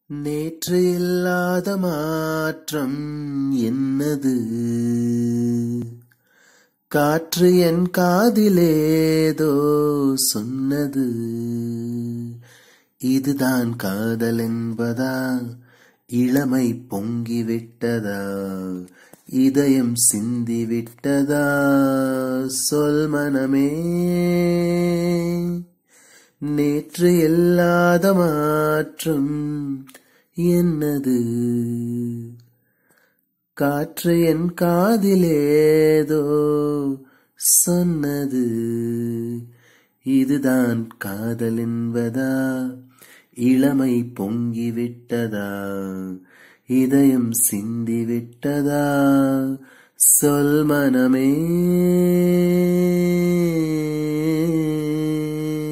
நேற்று இல்லாத மாற்றம் என்னது காற்று என் காதிலேதோ சொன்னது இதுதான் காதல் என்பதா இளமை பொங்கிவிட்டதா இதயம் சிந்திவிட்டதா சொல் மனமே நேற்று இல்லாத மாற்றம் என்னது காற்று என் காதிலேதோ சொன்னது இதுதான் காதல் என்பதா இளமை பொங்கிவிட்டதா இதயம் சிந்திவிட்டதா சொல் மனமே